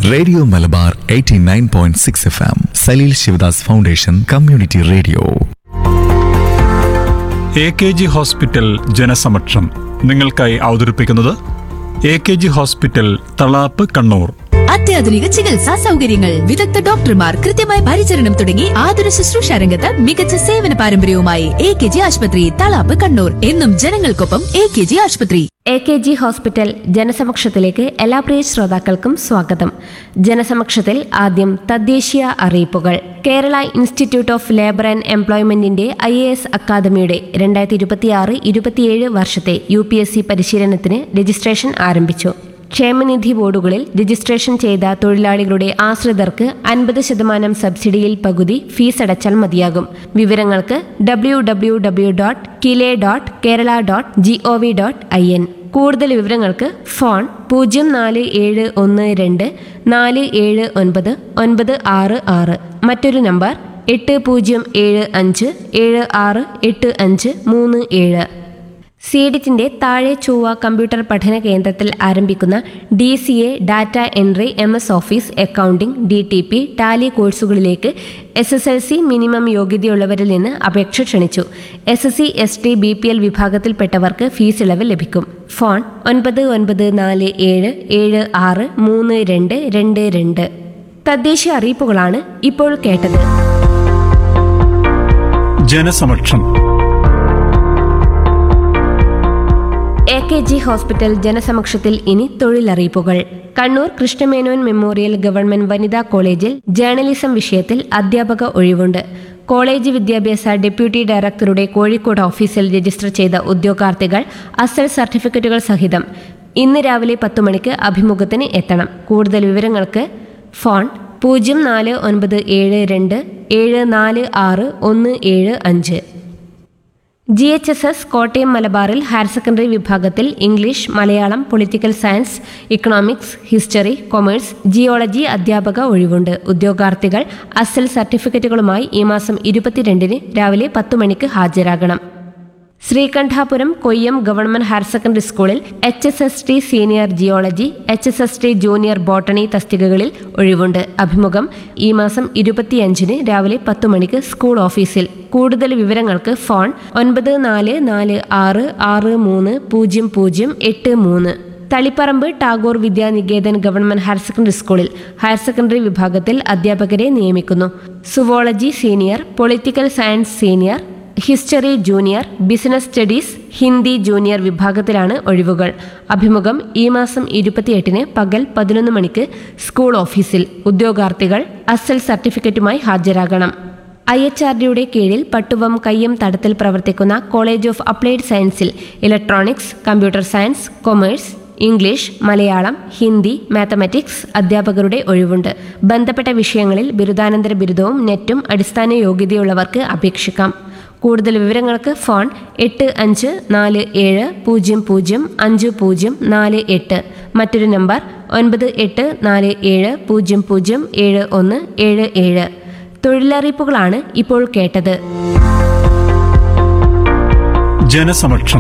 radio Malabar 89.6 point six F M Saleel Sivadas foundation community radio A K G hospital ജനസമക്ഷം നിങ്ങൾക്കായി അവതരിപ്പിക്കുന്നത് A K G hospital Thalap Kannur അത്യാധുനിക ചികിത്സാ സൗകര്യങ്ങൾ വിദഗ്ധ ഡോക്ടർമാർ കൃത്യമായ പരിചരണം തുടങ്ങി ആതുര ശുശ്രൂഷ രംഗത്ത് മികച്ച സേവന പാരമ്പര്യവുമായി എ കെ ജി ആശുപത്രി തളാപ്പ് കണ്ണൂർ എന്നും ജനങ്ങൾക്കൊപ്പം എ കെ ജി ആശുപത്രി എ കെ ജി ഹോസ്പിറ്റൽ ജനസമക്ഷത്തിലേക്ക് എല്ലാ പ്രിയ ശ്രോതാക്കൾക്കും സ്വാഗതം ജനസമക്ഷത്തിൽ ആദ്യം തദ്ദേശീയ അറിയിപ്പുകൾ Kerala institute of labour and എംപ്ലോയ്മെന്റിന്റെ ഐ എ എസ് അക്കാദമിയുടെ രണ്ടായിരത്തി ഇരുപത്തിയാറ് ഇരുപത്തിയേഴ് വർഷത്തെ യു പി എസ് സി പരിശീലനത്തിന് രജിസ്ട്രേഷൻ ആരംഭിച്ചു ക്ഷേമനിധി ബോർഡുകളിൽ രജിസ്ട്രേഷൻ ചെയ്ത തൊഴിലാളികളുടെ ആശ്രിതർക്ക് അൻപത് ശതമാനം സബ്സിഡിയിൽ പകുതി ഫീസ് അടച്ചാൽ മതിയാകും വിവരങ്ങൾക്ക് W W W dot KILE dot Kerala dot G O V dot I N കൂടുതൽ വിവരങ്ങൾക്ക് ഫോൺ പൂജ്യം നാല് ഏഴ് ഒന്ന് രണ്ട് നാല് ഏഴ് ഒൻപത് ഒൻപത് ആറ് ആറ് മറ്റൊരു നമ്പർ എട്ട് പൂജ്യം ഏഴ് അഞ്ച് ഏഴ് ആറ് എട്ട് അഞ്ച് മൂന്ന് ഏഴ് സീഡിറ്റിന്റെ താഴെ ചൊവ്വ കമ്പ്യൂട്ടർ പഠന കേന്ദ്രത്തിൽ ആരംഭിക്കുന്ന D C A data entry M S office accounting D T P Tally കോഴ്സുകളിലേക്ക് S S L C minimum യോഗ്യതയുള്ളവരിൽ നിന്ന് അപേക്ഷ ക്ഷണിച്ചു S S C S T B P L വിഭാഗത്തിൽപ്പെട്ടവർക്ക് ഫീസ് ഇളവ് ലഭിക്കും ഫോൺ ഒൻപത് ഒൻപത് നാല് ഏഴ് ഏഴ് ആറ് മൂന്ന് രണ്ട് രണ്ട് രണ്ട് തദ്ദേശീയ അറിയിപ്പുകളാണ് ഇപ്പോൾ കേട്ടത് ജനസമക്ഷം എ കെ ജി ഹോസ്പിറ്റൽ ജനസമക്ഷത്തിൽ ഇനി തൊഴിലറിയിപ്പുകൾ കണ്ണൂർ കൃഷ്ണമേനോൻ മെമ്മോറിയൽ ഗവൺമെന്റ് വനിതാ കോളേജിൽ ജേർണലിസം വിഷയത്തിൽ അധ്യാപക ഒഴിവുണ്ട് കോളേജ് വിദ്യാഭ്യാസ ഡെപ്യൂട്ടി ഡയറക്ടറുടെ കോഴിക്കോട് ഓഫീസിൽ രജിസ്റ്റർ ചെയ്ത ഉദ്യോഗാർത്ഥികൾ അസൽ സർട്ടിഫിക്കറ്റുകൾ സഹിതം ഇന്ന് രാവിലെ പത്തു മണിക്ക് അഭിമുഖത്തിന് എത്തണം കൂടുതൽ വിവരങ്ങൾക്ക് ഫോൺ പൂജ്യം നാല് ഒൻപത് ഏഴ് രണ്ട് ഏഴ് നാല് ആറ് ഒന്ന് ഏഴ് അഞ്ച് G H S S Kottayam മലബാറിൽ ഹയർ സെക്കൻഡറി വിഭാഗത്തിൽ English Malayalam political science economics history commerce geology അധ്യാപക ഒഴിവുണ്ട് ഉദ്യോഗാർത്ഥികൾ അസൽ സർട്ടിഫിക്കറ്റുകളുമായി ഈ മാസം ഇരുപത്തിരണ്ടിന് രാവിലെ പത്തു മണിക്ക് ഹാജരാകണം Sreekandapuram Koyyam government higher secondary സ്കൂളിൽ H S S T senior geology H S S T junior botany തസ്തികകളിൽ ഒഴിവുണ്ട് അഭിമുഖം ഈ മാസം ഇരുപത്തിയഞ്ചിന് രാവിലെ പത്തു മണിക്ക് സ്കൂൾ ഓഫീസിൽ കൂടുതൽ വിവരങ്ങൾക്ക് ഫോൺ ഒൻപത് നാല് നാല് ആറ് ആറ് മൂന്ന് പൂജ്യം പൂജ്യം എട്ട് മൂന്ന് Taliparamba Tagore Vidyaniketan government higher secondary സ്കൂളിൽ ഹയർ സെക്കൻഡറി വിഭാഗത്തിൽ അധ്യാപകരെ നിയമിക്കുന്നു zoology senior political science senior history junior business studies Hindi junior വിഭാഗത്തിലാണ് ഒഴിവുകൾ അഭിമുഖം ഈ മാസം ഇരുപത്തിയെട്ടിന് പകൽ പതിനൊന്ന് മണിക്ക് സ്കൂൾ ഓഫീസിൽ ഉദ്യോഗാർത്ഥികൾ അസൽ സർട്ടിഫിക്കറ്റുമായി ഹാജരാകണം ഐ എച്ച് ആർ ഡിയുടെ കീഴിൽ പട്ടുവം കയ്യം തടത്തിൽ പ്രവർത്തിക്കുന്ന കോളേജ് ഓഫ് അപ്ലൈഡ് സയൻസിൽ electronics computer science commerce English Malayalam Hindi mathematics അധ്യാപകരുടെ ഒഴിവുണ്ട് ബന്ധപ്പെട്ട വിഷയങ്ങളിൽ ബിരുദാനന്തര ബിരുദവും നെറ്റും അടിസ്ഥാന യോഗ്യതയുള്ളവർക്ക് അപേക്ഷിക്കാം കൂടുതൽ വിവരങ്ങൾക്ക് ഫോൺ എട്ട് അഞ്ച് നാല് ഏഴ് പൂജ്യം പൂജ്യം അഞ്ച് പൂജ്യം നാല് എട്ട് മറ്റൊരു നമ്പർ ഒൻപത് എട്ട് നാല് ഏഴ് പൂജ്യം പൂജ്യം ഏഴ് ഒന്ന് ഏഴ് ഏഴ് തൊഴിലറിയിപ്പുകളാണ് ഇപ്പോൾ കേട്ടത് ജനസമക്ഷം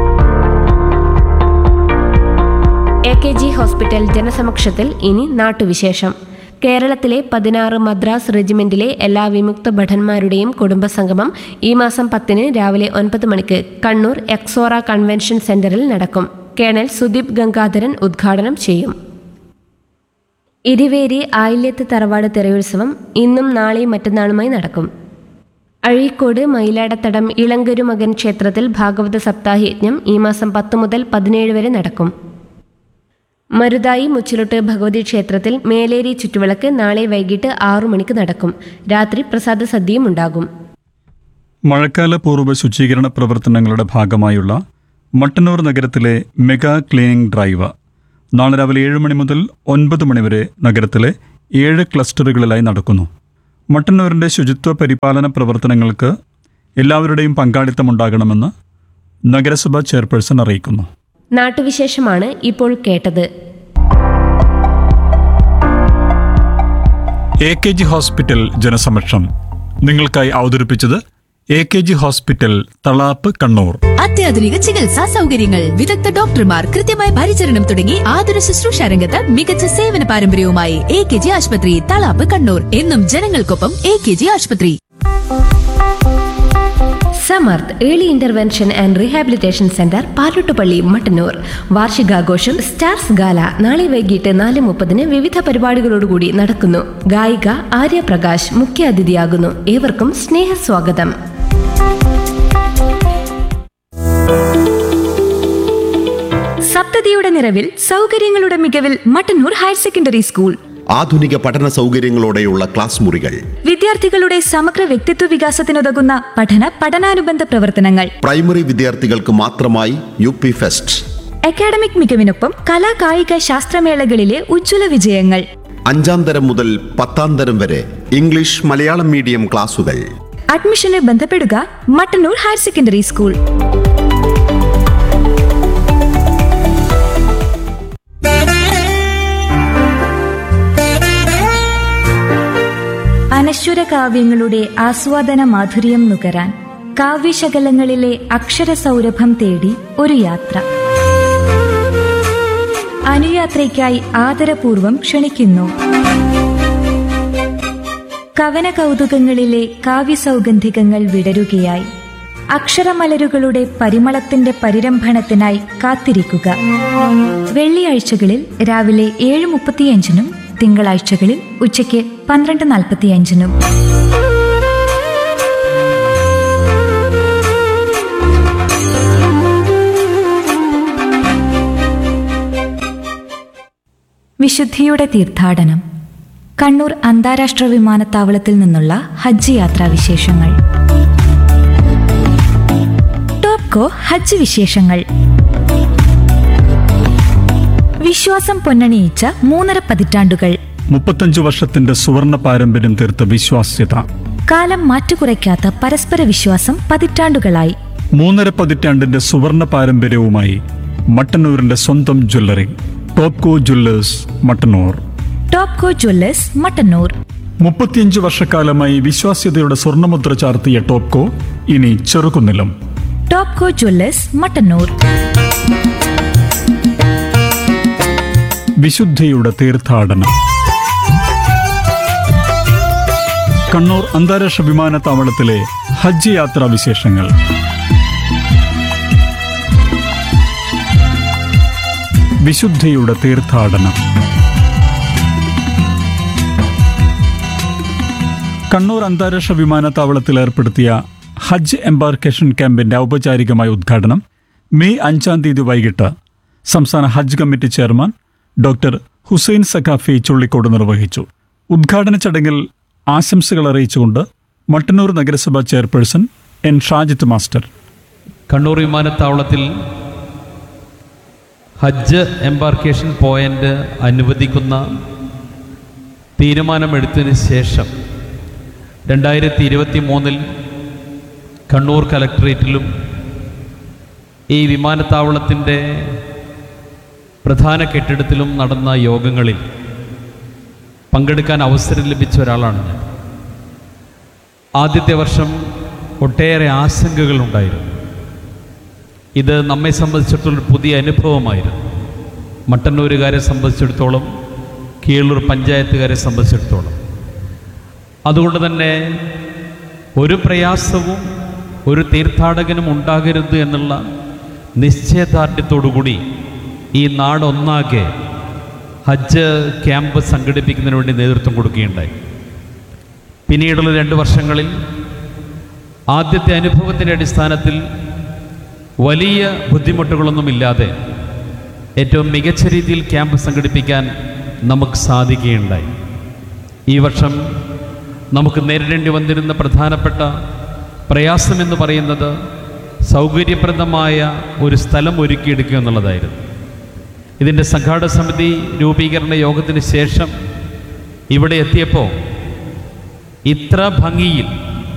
എ കെ ജി ഹോസ്പിറ്റൽ ജനസമക്ഷത്തിൽ ഇനി നാട്ടുവിശേഷം കേരളത്തിലെ പതിനാറ് മദ്രാസ് റെജിമെന്റിലെ എല്ലാ വിമുക്ത ഭടന്മാരുടെയും കുടുംബസംഗമം ഈ മാസം പത്തിന് രാവിലെ ഒൻപത് മണിക്ക് കണ്ണൂർ എക്സോറ കൺവെൻഷൻ സെന്ററിൽ നടക്കും കേണൽ സുദീപ് ഗംഗാധരൻ ഉദ്ഘാടനം ചെയ്യും ഇരുവേരി ആയില്യത്ത് തറവാട് തെരയുത്സവം ഇന്നും നാളെയും മറ്റന്നാളുമായി നടക്കും അഴീക്കോട് മയിലാടത്തടം ഇളങ്കുരുമകൻ ക്ഷേത്രത്തിൽ ഭാഗവത സപ്താഹയജ്ഞം ഈ മാസം പത്ത് മുതൽ പതിനേഴ് വരെ നടക്കും മരുതായി മുച്ചിലോട്ട് ഭഗവതി ക്ഷേത്രത്തിൽ മേലേരി ചുറ്റുവിളക്ക് നാളെ വൈകിട്ട് ആറു മണിക്ക് നടക്കും രാത്രി പ്രസാദ സദ്യയും ഉണ്ടാകും മഴക്കാല പൂർവ്വ ശുചീകരണ പ്രവർത്തനങ്ങളുടെ ഭാഗമായുള്ള മട്ടന്നൂർ നഗരത്തിലെ മെഗാ ക്ലീനിംഗ് ഡ്രൈവ് നാളെ രാവിലെ ഏഴ് മണി മുതൽ ഒൻപത് മണിവരെ നഗരത്തിലെ ഏഴ് ക്ലസ്റ്ററുകളിലായി നടക്കുന്നു മട്ടന്നൂരിൻ്റെ ശുചിത്വ പരിപാലന പ്രവർത്തനങ്ങൾക്ക് എല്ലാവരുടെയും പങ്കാളിത്തമുണ്ടാകണമെന്ന് നഗരസഭാ ചെയർപേഴ്സൺ അറിയിക്കുന്നു നാട്ടുവിശേഷമാണ് ഇപ്പോൾ കേട്ടത് എ കെ ജി ഹോസ്പിറ്റൽ ജനസമക്ഷം നിങ്ങൾക്കായി അവതരിപ്പിച്ചത് A K G hospital Thalap Kannur അത്യാധുനിക ചികിത്സാ സൗകര്യങ്ങൾ വിദഗ്ധ ഡോക്ടർമാർ കൃത്യമായ പരിചരണം തുടങ്ങി ആതുര ശുശ്രൂഷ രംഗത്ത് മികച്ച സേവന പാരമ്പര്യവുമായി എ കെ ജി ആശുപത്രി തളാപ്പ് കണ്ണൂർ എന്നും ജനങ്ങൾക്കൊപ്പം എ കെ ജി ആശുപത്രി Samarth early intervention and rehabilitation centre Palottupalli Mattannur വാർഷികാഘോഷം സ്റ്റാർസ് ഗാല നാളെ വൈകിട്ട് നാല് മുപ്പതിന് വിവിധ പരിപാടികളോടുകൂടി നടക്കുന്നു ഗായിക ആര്യ പ്രകാശ് മുഖ്യാതിഥിയാകുന്നു ഏവർക്കും സ്നേഹസ്വാഗതം സപ്തതിയുടെ നിറവിൽ സൗകര്യങ്ങളുടെ മികവിൽ മട്ടന്നൂർ ഹയർ സെക്കൻഡറി സ്കൂൾ ആധുനിക പഠന സൗകര്യങ്ങളോടെയുള്ള ക്ലാസ് മുറികൾ വിദ്യാർത്ഥികളുടെ സമഗ്ര വ്യക്തിത്വ വികാസത്തിനുതകുന്ന പഠന പഠനാനുബന്ധ പ്രവർത്തനങ്ങൾ പ്രൈമറി വിദ്യാർത്ഥികൾക്ക് മാത്രമായി യു പി ഫെസ്റ്റ് അക്കാഡമിക് മികവിനൊപ്പം കലാ കായിക ശാസ്ത്രമേളകളിലെ ഉജ്ജ്വല വിജയങ്ങൾ അഞ്ചാം തരം മുതൽ പത്താം തരം വരെ ഇംഗ്ലീഷ് മലയാളം മീഡിയം ക്ലാസുകൾ അഡ്മിഷന് ബന്ധപ്പെടുക മട്ടന്നൂർ ഹയർ സെക്കൻഡറി സ്കൂൾ അനശ്വര കാവ്യങ്ങളുടെ ആസ്വാദന മാധുര്യം നുകരാൻ കാവ്യശകലങ്ങളിലെ അക്ഷരസൗരഭം തേടി ഒരു യാത്ര അനുയാത്രയ്ക്കായി ആദരപൂർവം ക്ഷണിക്കുന്നു കവന കൗതുകങ്ങളിലെ കാവ്യസൗഗന്ധികങ്ങൾ വിടരുകയായി അക്ഷരമലരുകളുടെ പരിമളത്തിന്റെ പരിരംഭണത്തിനായി കാത്തിരിക്കുക വെള്ളിയാഴ്ചകളിൽ രാവിലെ ഏഴ് മുപ്പത്തിയഞ്ചിനും തിങ്കളാഴ്ചകളിൽ ഉച്ചയ്ക്ക് പന്ത്രണ്ട് നാൽപ്പത്തിയഞ്ചിനും വിശുദ്ധിയുടെ തീർത്ഥാടനം കണ്ണൂർ അന്താരാഷ്ട്ര വിമാനത്താവളത്തിൽ നിന്നുള്ള ഹജ്ജ് യാത്രാ വിശേഷങ്ങൾ ടോപ്കോ ഹജ്ജ് വിശേഷങ്ങൾ വിശ്വാസം പൊന്നണിയിച്ച മൂന്നര പതിറ്റാണ്ടുകൾ മുപ്പത്തഞ്ചു വർഷത്തിന്റെ സുവർണ പാരമ്പര്യം തീർത്ത വിശ്വാസ്യത കാലം മാറ്റുകുറയ്ക്കാത്ത പരസ്പര വിശ്വാസം പതിറ്റാണ്ടുകളായി മൂന്നര പതിറ്റാണ്ടിന്റെ സുവർണ പാരമ്പര്യവുമായി മട്ടന്നൂരിന്റെ സ്വന്തം jewellery Topco jewellers Mattannur Topco jewellers Mattannur മുപ്പത്തിയഞ്ച് വർഷക്കാലമായി വിശ്വാസ്യതയുടെ സ്വർണ്ണമുദ്ര ചാർത്തിയ ടോപ്കോ ഇനി ചെറുകുന്നിലും ടോപ്കോ ജ്വല്ലേഴ്സ് മട്ടന്നൂർ വിശുദ്ധിയുടെ തീർത്ഥാടനം കണ്ണൂർ അന്താരാഷ്ട്ര വിമാനത്താവളത്തിലെ ഹജ്ജ് യാത്രാ വിശേഷങ്ങൾ വിശുദ്ധിയുടെ തീർത്ഥാടനം കണ്ണൂർ അന്താരാഷ്ട്ര വിമാനത്താവളത്തിൽ ഏർപ്പെടുത്തിയ ഹജ്ജ് എംബാർക്കേഷൻ ക്യാമ്പിന്റെ ഔപചാരികമായ ഉദ്ഘാടനം മെയ് അഞ്ചാം തീയതി വൈകിട്ട് സംസ്ഥാന ഹജ്ജ് committee chairman doctor Hussain Sakhafi Chullikode നിർവഹിച്ചു ഉദ്ഘാടന ചടങ്ങിൽ ആശംസകൾ അറിയിച്ചുകൊണ്ട് മട്ടന്നൂർ നഗരസഭാ chairperson N Shajith master Kannur വിമാനത്താവളത്തിൽ ഹജ്ജ് എംബാർക്കേഷൻ പോയിന്റ് അനുവദിക്കുന്ന തീരുമാനമെടുത്തതിന് ശേഷം രണ്ടായിരത്തി ഇരുപത്തി മൂന്നിൽ കണ്ണൂർ കലക്ട്രേറ്റിലും ഈ വിമാനത്താവളത്തിൻ്റെ പ്രധാന കെട്ടിടത്തിലും നടന്ന യോഗങ്ങളിൽ പങ്കെടുക്കാൻ അവസരം ലഭിച്ച ഒരാളാണ് ഞാൻ ആദ്യത്തെ വർഷം ഒട്ടേറെ ആശങ്കകളുണ്ടായിരുന്നു ഇത് നമ്മെ സംബന്ധിച്ചിടത്തോളം ഒരു പുതിയ അനുഭവമായിരുന്നു മട്ടന്നൂരുകാരെ സംബന്ധിച്ചിടത്തോളം കീഴൂർ പഞ്ചായത്തുകാരെ സംബന്ധിച്ചിടത്തോളം അതുകൊണ്ട് തന്നെ ഒരു പ്രയാസവും ഒരു തീർത്ഥാടകനും ഉണ്ടാകരുത് എന്നുള്ള നിശ്ചയദാർഢ്യത്തോടുകൂടി ഈ നാടൊന്നാകെ ഹജ്ജ് ക്യാമ്പ് സംഘടിപ്പിക്കുന്നതിന് വേണ്ടി നേതൃത്വം കൊടുക്കുകയുണ്ടായി പിന്നീടുള്ള രണ്ട് വർഷങ്ങളിൽ ആദ്യത്തെ അനുഭവത്തിൻ്റെ അടിസ്ഥാനത്തിൽ വലിയ ബുദ്ധിമുട്ടുകളൊന്നുമില്ലാതെ ഏറ്റവും മികച്ച രീതിയിൽ ക്യാമ്പ് സംഘടിപ്പിക്കാൻ നമുക്ക് സാധിക്കുകയുണ്ടായി ഈ വർഷം നമുക്ക് നേരിടേണ്ടി വന്നിരുന്ന പ്രധാനപ്പെട്ട പ്രയാസമെന്ന് പറയുന്നത് സൗകര്യപ്രദമായ ഒരു സ്ഥലം ഒരുക്കിയെടുക്കുക എന്നുള്ളതായിരുന്നു ഇതിൻ്റെ സംഘാടക സമിതി രൂപീകരണ യോഗത്തിന് ശേഷം ഇവിടെ എത്തിയപ്പോൾ ഇത്ര ഭംഗിയിൽ